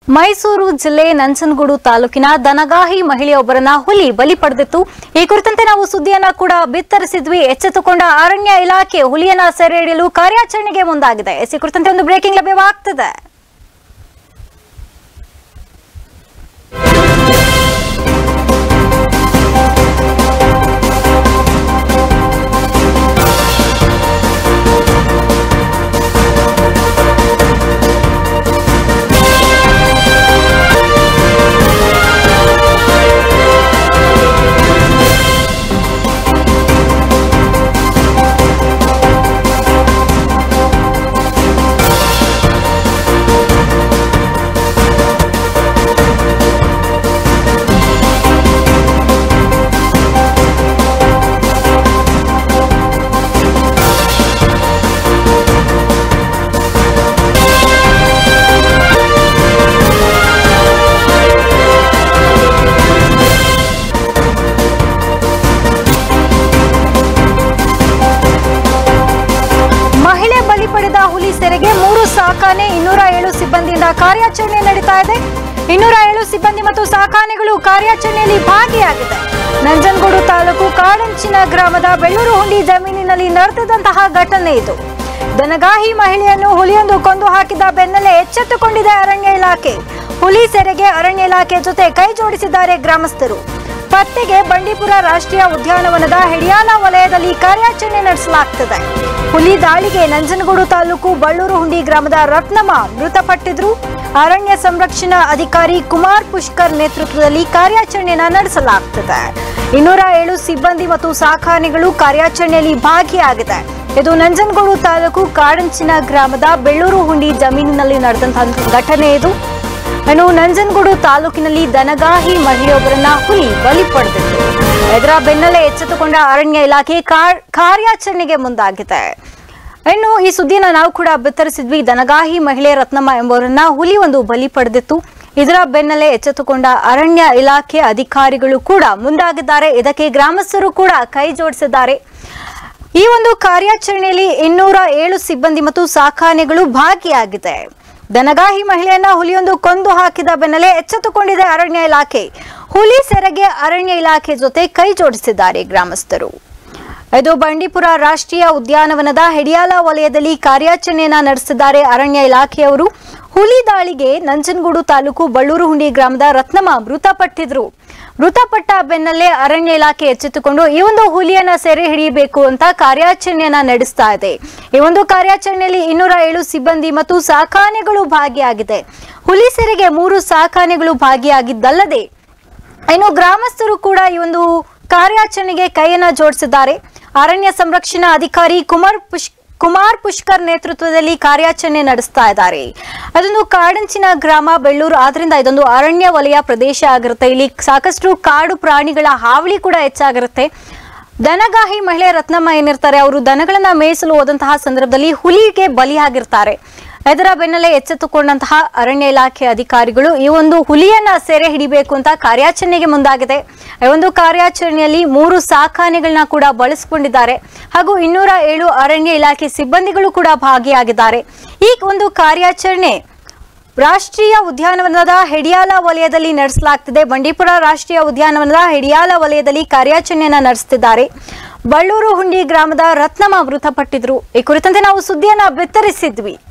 ಮೈಸೂರು ಜಿಲ್ಲೆ ನಂಜನಗೂಡು ತಾಲೂಕಿನ ದನಗಾಹಿ ಮಹಿಳೆಯೊಬ್ಬರನ್ನ ಹುಲಿ ಬಲಿ ಪಡೆದಿತ್ತು ಈ ಕುರಿತಂತೆ ನಾವು ಸುದ್ದಿಯನ್ನ ಕೂಡ ಬಿತ್ತರಿಸಿದ್ವಿ ಎಚ್ಚೆತ್ತುಕೊಂಡ ಅರಣ್ಯ ಇಲಾಖೆ ಹುಲಿಯನ್ನ ಸೆರೆ ಹಿಡಿಯಲು ಕಾರ್ಯಾಚರಣೆಗೆ ಮುಂದಾಗಿದೆ ಎಸ್ ಈ ಕುರಿತಂತೆ ಒಂದು ಬ್ರೇಕಿಂಗ್ ಲಭ್ಯವಾಗ್ತಿದೆ ಮಹಿಳೆ ಬಲಿ ಪಡೆದ ಹುಲಿ ಸೆರೆಗೆ ಮೂರು ಸಾಕಾನೆ ಇನ್ನೂರ ಏಳು ಸಿಬ್ಬಂದಿಯಿಂದ ಕಾರ್ಯಾಚರಣೆ ನಡೀತಾ ಇದೆ ಇನ್ನೂರ ಏಳು ಸಿಬ್ಬಂದಿ ಮತ್ತು ಸಾಕಾನೆಗಳು ಕಾರ್ಯಾಚರಣೆಯಲ್ಲಿ ಭಾಗಿಯಾಗಿದೆ ನಂಜನಗೂಡು ತಾಲೂಕು ಕಾಡಂಚಿನ ಗ್ರಾಮದ ಬೆಳ್ಳೂರು ಹುಂಡಿ ಜಮೀನಿನಲ್ಲಿ ನಡೆದಿದ್ದಂತಹ ಘಟನೆ ಇದು ದನಗಾಹಿ ಮಹಿಳೆಯನ್ನು ಹುಲಿಯೊಂದು ಕೊಂದು ಹಾಕಿದ ಬೆನ್ನಲ್ಲೇ ಎಚ್ಚೆತ್ತುಕೊಂಡಿದೆ ಅರಣ್ಯ ಇಲಾಖೆ ಹುಲಿ ಸೆರೆಗೆ ಅರಣ್ಯ ಇಲಾಖೆ ಜೊತೆ ಕೈ ಜೋಡಿಸಿದ್ದಾರೆ ಗ್ರಾಮಸ್ಥರು ಪತ್ತೆಗೆ ಬಂಡೀಪುರ ರಾಷ್ಟ್ರೀಯ ಉದ್ಯಾನವನದ ಹಿಡಿಯಾಲ ವಲಯದಲ್ಲಿ ಕಾರ್ಯಾಚರಣೆ ನಡೆಸಲಾಗ್ತದೆ ಹುಲಿ ದಾಳಿಗೆ ನಂಜನಗೂಡು ತಾಲೂಕು ಬಳ್ಳೂರು ಹುಂಡಿ ಗ್ರಾಮದ ರತ್ನಮ್ಮ ಮೃತಪಟ್ಟಿದ್ರು ಅರಣ್ಯ ಸಂರಕ್ಷಣಾ ಅಧಿಕಾರಿ ಕುಮಾರ್ ಪುಷ್ಕರ್ ನೇತೃತ್ವದಲ್ಲಿ ಕಾರ್ಯಾಚರಣೆಯನ್ನ ನಡೆಸಲಾಗ್ತದೆ ಇನ್ನೂರ ಏಳು ಸಿಬ್ಬಂದಿ ಮತ್ತು ಸಾಕಾನೆಗಳು ಕಾರ್ಯಾಚರಣೆಯಲ್ಲಿ ಭಾಗಿಯಾಗಿದೆ ಇದು ನಂಜನಗೂಡು ತಾಲೂಕು ಕಾಡಂಚಿನ ಗ್ರಾಮದ ಬೆಳ್ಳೂರು ಹುಂಡಿ ಜಮೀನಿನಲ್ಲಿ ನಡೆದಂತಹ ಘಟನೆ ಇದು ಇನ್ನು ನಂಜನಗೂಡು ತಾಲೂಕಿನಲ್ಲಿ ದನಗಾಹಿ ಮಹಿಳೆಯೊಬ್ಬರನ್ನ ಹುಲಿ ಬಲಿ ಪಡೆದಿತ್ತು ಇದರ ಬೆನ್ನಲ್ಲೇ ಎಚ್ಚೆತ್ತುಕೊಂಡ ಅರಣ್ಯ ಇಲಾಖೆ ಕಾ- ಕಾರ್ಯಾಚರಣೆಗೆ ಮುಂದಾಗಿದೆ ಇನ್ನು ಈ ಸುದ್ದಿನ ನಾವು ಕೂಡ ಬಿತ್ತರಿಸಿದ್ವಿ ದನಗಾಹಿ ಮಹಿಳೆ ರತ್ನಮ್ಮ ಎಂಬುವರನ್ನ ಹುಲಿ ಒಂದು ಬಲಿ ಪಡೆದಿತ್ತು ಇದರ ಬೆನ್ನಲ್ಲೇ ಎಚ್ಚೆತ್ತುಕೊಂಡ ಅರಣ್ಯ ಇಲಾಖೆ ಅಧಿಕಾರಿಗಳು ಕೂಡ ಮುಂದಾಗಿದ್ದಾರೆ ಇದಕ್ಕೆ ಗ್ರಾಮಸ್ಥರು ಕೂಡ ಕೈ ಜೋಡಿಸಿದ್ದಾರೆ ಈ ಒಂದು ಕಾರ್ಯಾಚರಣೆಯಲ್ಲಿ ಇನ್ನೂರ ಏಳು ಸಿಬ್ಬಂದಿ ಮತ್ತು ಸಾಕಾನೆಗಳು ಭಾಗಿಯಾಗಿದೆ ದನಗಾಹಿ ಮಹಿಳೆಯನ್ನ ಹುಲಿಯೊಂದು ಕೊಂದು ಹಾಕಿದ ಬೆನ್ನಲ್ಲೇ ಎಚ್ಚೆತ್ತುಕೊಂಡಿದೆ ಅರಣ್ಯ ಇಲಾಖೆ ಹುಲಿ ಸೆರೆಗೆ ಅರಣ್ಯ ಇಲಾಖೆ ಜೊತೆ ಕೈ ಜೋಡಿಸಿದ್ದಾರೆ ಗ್ರಾಮಸ್ಥರು ಇದು ಬಂಡೀಪುರ ರಾಷ್ಟ್ರೀಯ ಉದ್ಯಾನವನದ ಹಿಡಿಯಾಲ ವಲಯದಲ್ಲಿ ಕಾರ್ಯಾಚರಣೆಯನ್ನ ನಡೆಸಿದ್ದಾರೆ ಅರಣ್ಯ ಇಲಾಖೆಯವರು ಹುಲಿ ದಾಳಿಗೆ ನಂಜನಗೂಡು ತಾಲೂಕು ಬಳ್ಳೂರು ಹುಂಡಿ ಗ್ರಾಮದ ರತ್ನಮ್ಮ ಮೃತಪಟ್ಟಿದ್ರು ಮೃತಪಟ್ಟ ಬೆನ್ನಲ್ಲೇ ಅರಣ್ಯ ಇಲಾಖೆ ಎಚ್ಚೆತ್ತುಕೊಂಡು ಈ ಒಂದು ಹುಲಿಯನ್ನ ಸೆರೆ ಹಿಡಿಯಬೇಕು ಅಂತ ಕಾರ್ಯಾಚರಣೆಯನ್ನ ನಡೆಸ್ತಾ ಇದೆ ಈ ಒಂದು ಕಾರ್ಯಾಚರಣೆಯಲ್ಲಿ ಇನ್ನೂರ ಏಳು ಸಿಬ್ಬಂದಿ ಮತ್ತು ಸಾಕಾನೆಗಳು ಭಾಗಿಯಾಗಿದೆ ಹುಲಿ ಸೆರೆಗೆ ಮೂರು ಸಾಕಾನೆಗಳು ಭಾಗಿಯಾಗಿದ್ದಲ್ಲದೆ ಇನ್ನು ಗ್ರಾಮಸ್ಥರು ಕೂಡ ಈ ಒಂದು ಕಾರ್ಯಾಚರಣೆಗೆ ಕೈಯನ್ನ ಜೋಡಿಸಿದ್ದಾರೆ ಅರಣ್ಯ ಸಂರಕ್ಷಣಾ ಅಧಿಕಾರಿ ಕುಮಾರ್ ಪುಷ್ ಕುಮಾರ್ ಪುಷ್ಕರ್ ನೇತೃತ್ವದಲ್ಲಿ ಕಾರ್ಯಾಚರಣೆ ನಡೆಸ್ತಾ ಇದ್ದಾರೆ ಅದೊಂದು ಕಾಡಂಚಿನ ಗ್ರಾಮ ಬೆಳ್ಳೂರು ಆದ್ರಿಂದ ಇದೊಂದು ಅರಣ್ಯ ವಲಯ ಪ್ರದೇಶ ಆಗಿರುತ್ತೆ ಇಲ್ಲಿ ಸಾಕಷ್ಟು ಕಾಡು ಪ್ರಾಣಿಗಳ ಹಾವಳಿ ಕೂಡ ಹೆಚ್ಚಾಗಿರುತ್ತೆ ದನಗಾಹಿ ಮಹಿಳೆ ರತ್ನಮ್ಮ ಏನಿರ್ತಾರೆ ಅವರು ದನಗಳನ್ನ ಮೇಯಿಸಲು ಹೋದಂತಹ ಸಂದರ್ಭದಲ್ಲಿ ಹುಲಿಗೆ ಬಲಿಯಾಗಿರ್ತಾರೆ ಇದರ ಬೆನ್ನಲ್ಲೇ ಎಚ್ಚೆತ್ತುಕೊಂಡಂತಹ ಅರಣ್ಯ ಇಲಾಖೆ ಅಧಿಕಾರಿಗಳು ಈ ಒಂದು ಹುಲಿಯನ್ನ ಸೆರೆ ಹಿಡಿಬೇಕು ಅಂತ ಕಾರ್ಯಾಚರಣೆಗೆ ಮುಂದಾಗಿದೆ ಈ ಒಂದು ಕಾರ್ಯಾಚರಣೆಯಲ್ಲಿ ಮೂರು ಸಾಕಾನೆಗಳನ್ನ ಕೂಡ ಬಳಸಿಕೊಂಡಿದ್ದಾರೆ ಹಾಗೂ ಇನ್ನೂರ ಏಳು ಅರಣ್ಯ ಇಲಾಖೆ ಸಿಬ್ಬಂದಿಗಳು ಕೂಡ ಭಾಗಿಯಾಗಿದ್ದಾರೆ ಈ ಒಂದು ಕಾರ್ಯಾಚರಣೆ ರಾಷ್ಟ್ರೀಯ ಉದ್ಯಾನವನದ ಹೆಡಿಯಾಲ ವಲಯದಲ್ಲಿ ನಡೆಸಲಾಗ್ತಿದೆ ಬಂಡೀಪುರ ರಾಷ್ಟ್ರೀಯ ಉದ್ಯಾನವನದ ಹೆಡಿಯಾಲ ವಲಯದಲ್ಲಿ ಕಾರ್ಯಾಚರಣೆಯನ್ನ ನಡೆಸುತ್ತಿದ್ದಾರೆ ಬಳ್ಳೂರು ಹುಂಡಿ ಗ್ರಾಮದ ರತ್ನಮ್ಮ ಮೃತಪಟ್ಟಿದ್ರು ಈ ಕುರಿತಂತೆ ನಾವು ಸುದ್ದಿಯನ್ನ ಬಿತ್ತರಿಸಿದ್ವಿ